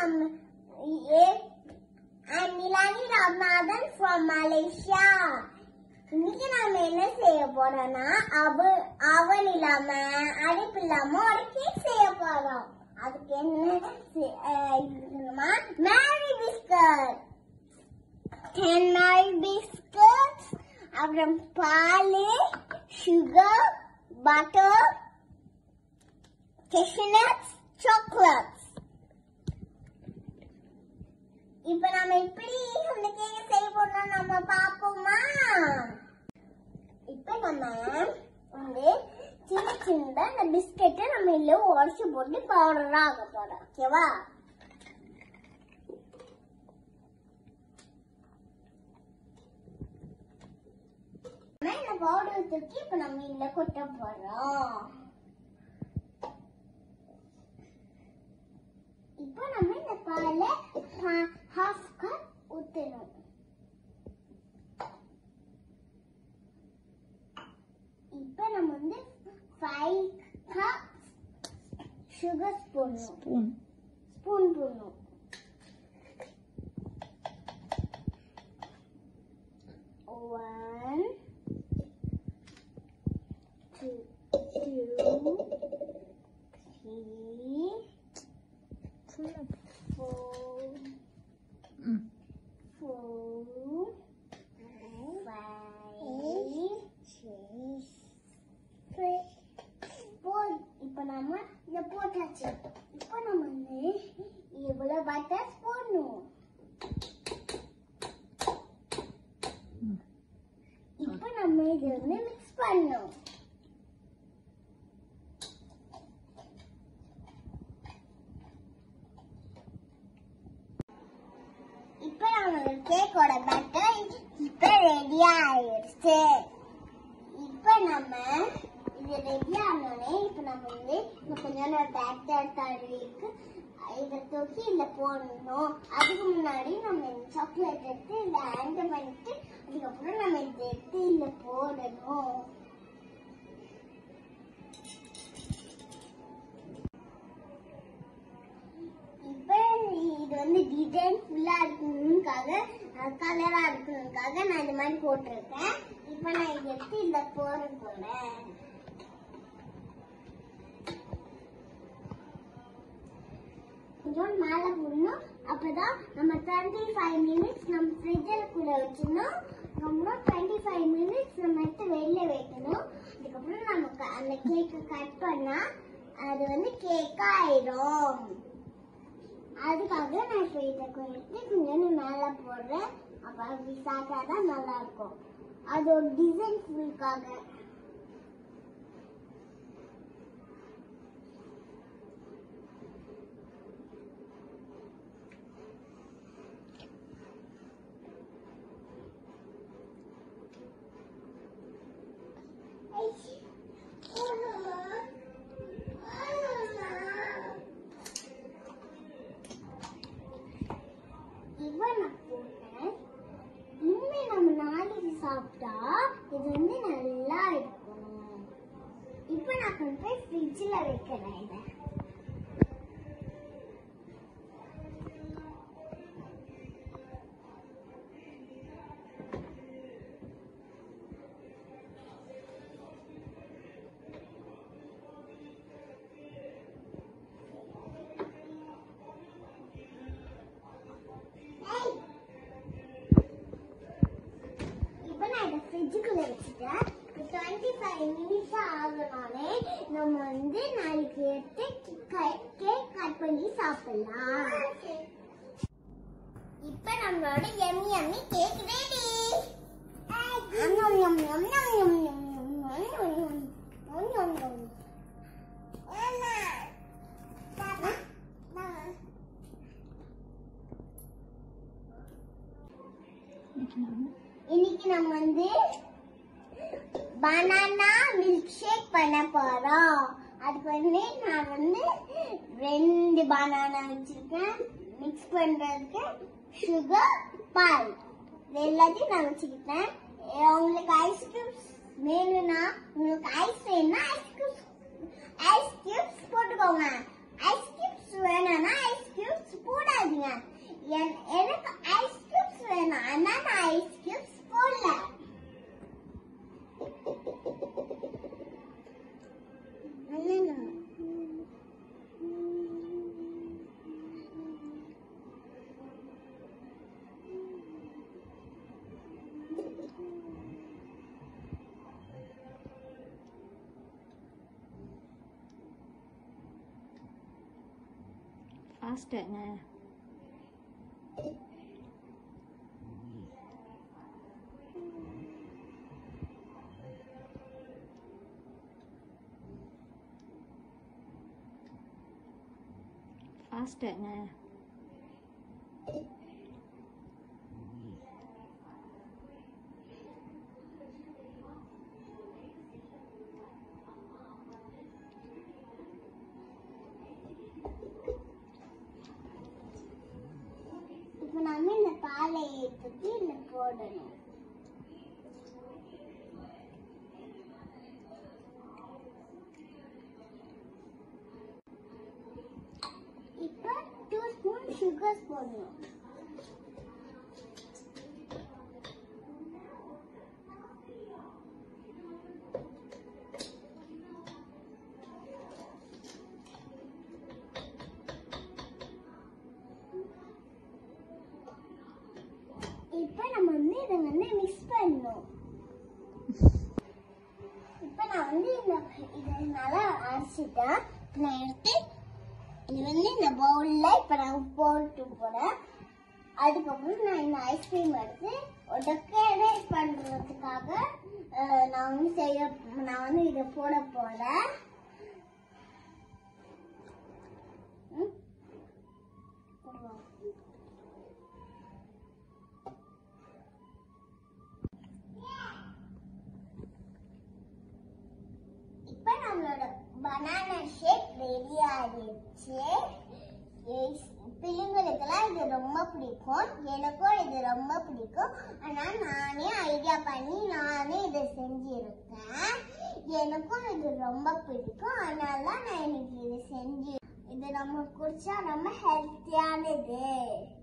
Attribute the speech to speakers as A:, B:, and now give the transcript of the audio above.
A: நம்ம ஏ- I'm Milani Ramanathan from Malaysia. இன்னைக்கு நாம என்ன செய்ய போறோம்னா அவ அவன் இல்லாம அடுப்பு இல்லாம ஒரு கேக் செய்ய போறோம் அதுக்கு என்ன செ- அஹ் இதுமா Marie biscuit ten Marie biscuit அப்புறம் பால் சுகர் பட்டர் cashewnut chocolates இப்ப நம்ம எப்படி அந்த கேக் செய்ய போறோம் நம்ம பாப்போமா இப்ப நம்ம வந்து சின்ன சின்னதா இந்த பிஸ்கெட்டை நம்ம இல்ல உடச்சு போட்டு பவுடரா ஆக போறோம் ஓகேவா நம்ம இந்த பவுடர் தூக்கி இப்ப நம்ம இல்ல கொட்ட போறோம் இப்போ நம்ம இந்த பாலை ஹாஃப் கப் ஊத்தணும் இப்போ நம்ம வந்து ஃபைவ் கப் சுகர் போடணும்
B: ஸ்பூன்
A: ஸ்பூன் போடணும் one two two three four,
B: ம்
A: four, five, six, four. இப்ப நம்ம இத போட்டாச்சு இப்ப நம்ம வந்து இவ்வளவு பட்டர் போடணும்
B: ம்.
A: இப்ப நம்ம இது வந்து மிக்ஸ் பண்ணணும் இப்ப நம்ம கேக்கோட பேட்டர் இப்ப ரெடி ஆயிடுச்சு இப்ப நம்ம இது ரெடி ஆனோடனே இப்ப நம்ம வந்து இன்னும் கொஞ்ச நேரம் பேட்டர் தடவி இருக்கு இதை தூக்கி இதுல போடணும் அதுக்கு முன்னாடி நம்ம இந்த சாக்லேட் எடுத்து இதை ஹேண்ட் பண்ணிட்டு அதுக்கப்புறம் நம்ம இதை எடுத்து இதுல போடணும் இப்ப இது வந்து டிசைன் ஃபுல்லா இருக்கணும்காக கலரா இருக்கணும்காக நான் இந்த மாதிரி போட்டிருக்கேன் இப்ப நான் இதை எடுத்து இந்த போட போறேன் கொஞ்சம் மேல போடணும் அப்பதான் நம்ம டுவெண்ட்டி ஃபைவ் மினிட்ஸ் நம்ம ஃப்ரிட்ஜில் கூட வச்சிடணும் அதுக்கப்புறம் டுவெண்ட்டி ஃபைவ் மினிட்ஸ் நம்ம எடுத்து வெளில வைக்கணும் அதுக்கப்புறம் நமக்கு அந்த கேக்கை கட் பண்ணா அது வந்து கேக் ஆயிடும் அதுக்காக நான் இப்போ இதை எடுத்து கொஞ்சம் மேலே போடுறேன் அப்போ அப்படி சாப்பிட்டா தான் நல்லா இருக்கும் அது ஒரு டிசைன் ஃபுல்காக இவன் நான் போட்டேன் இனிமே நம்ம நாளைக்கு சாப்பிட்டா இது வந்து நல்லா இருக்கும் இப்போ நான் கொண்டு போய் ஃப்ரிட்ஜில் வைக்கிறேன் இதை இப்போ நான் இதை ஃப்ரிட்ஜுக்குள்ள வச்சுட்டேன் டுவெண்ட்டி ஃபைவ் மினிட்ஸ் ஆகணும்னே நம்ம வந்து நாளைக்கு எடுத்து கேக் கட் பண்ணி சாப்பிடலாம் இப்போ நம்மளோட எம்மி எம்மி கேக் ரெடி
B: இன்னைக்கு நாம
A: இன்னைக்கு நம்ம வந்து பனானா மில்க் ஷேக் பண்ண போறோம் அதுக்கு வந்து நான் வந்து ரெண்டு பனானா வச்சிருக்கேன் மிக்ஸ் பண்றதுக்கு சுகர் பால் இது எல்லாத்தையும் நான் வச்சுக்கிட்டேன் ஏ, உங்களுக்கு ஐஸ் கியூப்ஸ் வேணும்னா உங்களுக்கு ஐஸ் வேணும்னா ஐஸ் கியூப்ஸ் ஐஸ் கியூப்ஸ் போட்டுக்கோங்க ஐஸ் கியூப்ஸ் வேணும்னா ஐஸ் கியூப்ஸ் போடாதீங்க
B: ஃபாஸ்ட்டுங்க ஃபாஸ்ட்டுங்க
A: இப்போ நம்ம இந்த பாலை எடுத்துட்டு இந்த போடணும் இப்போ டூ ஸ்பூன் சுகர் போடணும் இப்போ நம்ம வந்து இதை வந்து மிக்ஸ் பண்ணணும் இப்போ நான் வந்து இந்த இதை நல்லா அரைச்சிட்டேன் இப்ப நான் எடுத்து இது வந்து இந்த பவுல்ல இப்போ நான் போட்டு போறேன் அதுக்கப்புறம் நான் இந்த ஐஸ்கிரீம் எடுத்து டெக்கரேட் பண்றதுக்காக அஹ், நான் வந்து செய்ய நான் வந்து இதை போட போறேன் ம்? போடுவோம். இப்ப நம்மளோட பனானா ஷேக் ரெடி ஆயிடுச்சு எஸ், பிள்ளைங்களுக்கெல்லாம் இது ரொம்ப பிடிக்கும் எனக்கும் இது ரொம்ப பிடிக்கும் ஆனா நானே ஐடியா பண்ணி நானே இதை செஞ்சிருக்கேன் எனக்கும் இது ரொம்ப பிடிக்கும் அதனால தான் நான் எனக்கு இது செஞ்சு இது நம்ம குடிச்சா ரொம்ப ஹெல்த்தியானது